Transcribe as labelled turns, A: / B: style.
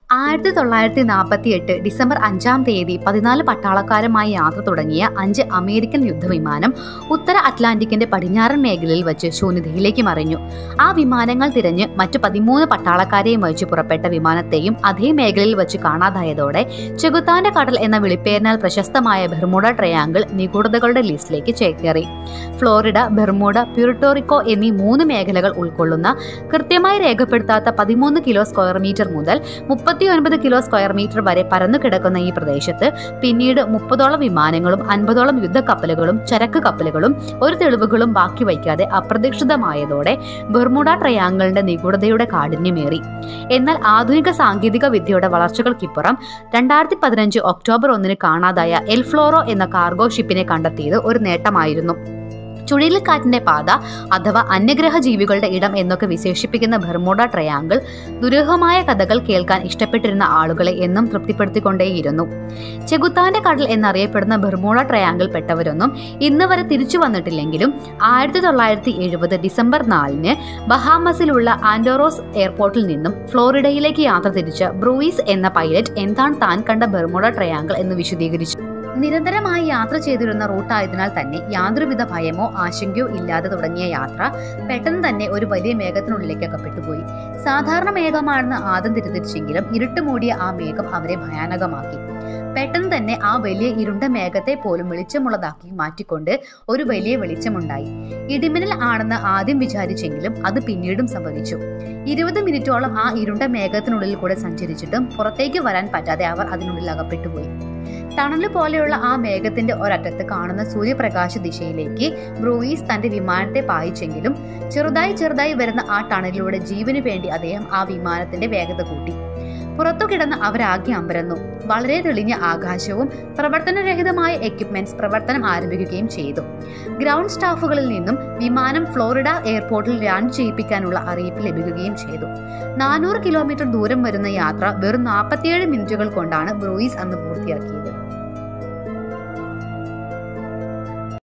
A: ആയിരത്തി തൊള്ളായിരത്തി നാൽപ്പത്തി എട്ട് ഡിസംബർ അഞ്ചാം തീയതി പതിനാല് പട്ടാളക്കാരുമായി യാത്ര തുടങ്ങിയ അഞ്ച് അമേരിക്കൻ യുദ്ധവിമാനം ഉത്തര അറ്റ്ലാന്റിക്കിന്റെ പടിഞ്ഞാറൻ മേഖലയിൽ വച്ച് ശൂന്യതയിലേക്ക് മറിഞ്ഞു ആ വിമാനങ്ങൾ തിരഞ്ഞ് മറ്റു പതിമൂന്ന് പട്ടാളക്കാരെയും വഹിച്ച് പുറപ്പെട്ട വിമാനത്തെയും അതേ മേഖലയിൽ വച്ച് കാണാതായതോടെ ചെകുത്താന്റെ കടൽ എന്ന വിളിപ്പേരിനാൽ പ്രശസ്തമായ ബെർമുഡ ട്രയാങ്കിൾ നിഗൂഢതകളുടെ ലിസ്റ്റിലേക്ക് ചേക്കേറി ഫ്ലോറിഡ ബെർമുഡ പ്യൂർട്ടോറിക്കോ എന്നീ മൂന്ന് മേഖലകൾ ഉൾക്കൊള്ളുന്ന കൃത്യമായി രേഖപ്പെടുത്താത്ത പതിമൂന്ന് കിലോ സ്ക്വയർ മീറ്റർ മുതൽ മുപ്പത്തി ഒൻപത് കിലോ സ്ക്വയർ മീറ്റർ വരെ പരന്നു കിടക്കുന്ന ഈ പ്രദേശത്ത് പിന്നീട് മുപ്പതോളം വിമാനങ്ങളും അൻപതോളം യുദ്ധക്കപ്പലുകളും ചരക്ക് കപ്പലുകളും ഒരു തെളിവുകളും ബാക്കി വയ്ക്കാതെ അപ്രതീക്ഷിതമായതോടെ ബെർമുഡ ട്രയാങ്കിളിന്റെ നിഗൂഢതയുടെ കാഠിന്യമേറി എന്നാൽ ആധുനിക സാങ്കേതിക വിദ്യയുടെ വളർച്ചകൾക്കിപ്പുറം രണ്ടായിരത്തി പതിനഞ്ച് ഒക്ടോബർ ഒന്നിന് കാണാതായ എൽഫ്ലോറോ എന്ന കാർഗോ ഷിപ്പിനെ കണ്ടെത്തിയത് ഒരു നേട്ടമായിരുന്നു ചുഴലിക്കാറ്റിന്റെ പാത അഥവാ അന്യഗ്രഹ ജീവികളുടെ ഇടം എന്നൊക്കെ വിശേഷിപ്പിക്കുന്ന ബെർമുഡ ട്രയാങ്കിൾ ദുരൂഹമായ കഥകൾ കേൾക്കാൻ ഇഷ്ടപ്പെട്ടിരുന്ന ആളുകളെ എന്നും തൃപ്തിപ്പെടുത്തിക്കൊണ്ടേയിരുന്നു ചെകുത്താന്റെ കടൽ എന്നറിയപ്പെടുന്ന ബെർമുഡ ട്രയാങ്കിൾ പെട്ടവരൊന്നും ഇന്ന് വരെ തിരിച്ചു വന്നിട്ടില്ലെങ്കിലും ആയിരത്തി തൊള്ളായിരത്തി എഴുപത് ഡിസംബർ നാലിന് ബഹാമസിലുള്ള ആൻഡോറോസ് എയർപോർട്ടിൽ നിന്നും ഫ്ലോറിഡയിലേക്ക് യാത്ര തിരിച്ച ബ്രൂയിസ് എന്ന പൈലറ്റ് എന്താണ് താൻ കണ്ട ബെർമുഡ ട്രയാങ്കിൾ എന്ന് വിശദീകരിച്ചു നിരന്തരമായി യാത്ര ചെയ്തിരുന്ന റൂട്ടായതിനാൽ തന്നെ യാതൊരുവിധ ഭയമോ ആശങ്കയോ ഇല്ലാതെ തുടങ്ങിയ യാത്ര പെട്ടെന്ന് തന്നെ ഒരു വലിയ മേഘത്തിനുള്ളിലേക്ക് അകപ്പെട്ടുപോയി സാധാരണ മേഘമാണെന്ന് ആദ്യം തിരിച്ചെങ്കിലും ഇരുട്ട് മൂടിയ ആ മേഘം അവരെ ഭയാനകമാക്കി പെട്ടെന്ന് തന്നെ ആ വലിയ ഇരുണ്ട മേഘത്തെ പോലും വെളിച്ചമുള്ളതാക്കി മാറ്റിക്കൊണ്ട് ഒരു വലിയ വെളിച്ചമുണ്ടായി ഇടിമിന്നൽ ആണെന്ന് ആദ്യം വിചാരിച്ചെങ്കിലും അത് പിന്നീടും സംഭവിച്ചു ഇരുപത് മിനിറ്റോളം ആ ഇരുണ്ട മേഘത്തിനുള്ളിൽ കൂടെ സഞ്ചരിച്ചിട്ടും പുറത്തേക്ക് വരാൻ പറ്റാതെ അവർ അതിനുള്ളിൽ അകപ്പെട്ടുപോയി ടണല് പോലെയുള്ള ആ മേഘത്തിന്റെ ഒരറ്റത്ത് കാണുന്ന സൂര്യപ്രകാശ ദിശയിലേക്ക് ബ്രൂയിസ് തന്റെ വിമാനത്തെ പായിച്ചെങ്കിലും ചെറുതായി ചെറുതായി വരുന്ന ആ ടണലിലൂടെ ജീവന് വേണ്ടി അദ്ദേഹം ആ വിമാനത്തിന്റെ വേഗത കൂട്ടി പുറത്തു കിടന്ന് അവരാകെ അമ്പരന്നു വളരെ തെളിഞ്ഞ ആകാശവും പ്രവർത്തനരഹിതമായ എക്യുപ്മെന്റ്സ് പ്രവർത്തനം ആരംഭിക്കുകയും ചെയ്തു ഗ്രൗണ്ട് സ്റ്റാഫുകളിൽ നിന്നും വിമാനം ഫ്ലോറിഡ എയർപോർട്ടിൽ ലാൻഡ് ചെയ്യിപ്പിക്കാനുള്ള അറിയിപ്പ് ലഭിക്കുകയും ചെയ്തു നാനൂറ് കിലോമീറ്റർ ദൂരം വരുന്ന യാത്ര വെറും നാൽപ്പത്തിയേഴ് മിനിറ്റുകൾ കൊണ്ടാണ് ബ്രൂയിസ് അന്ന് പൂർത്തിയാക്കിയത്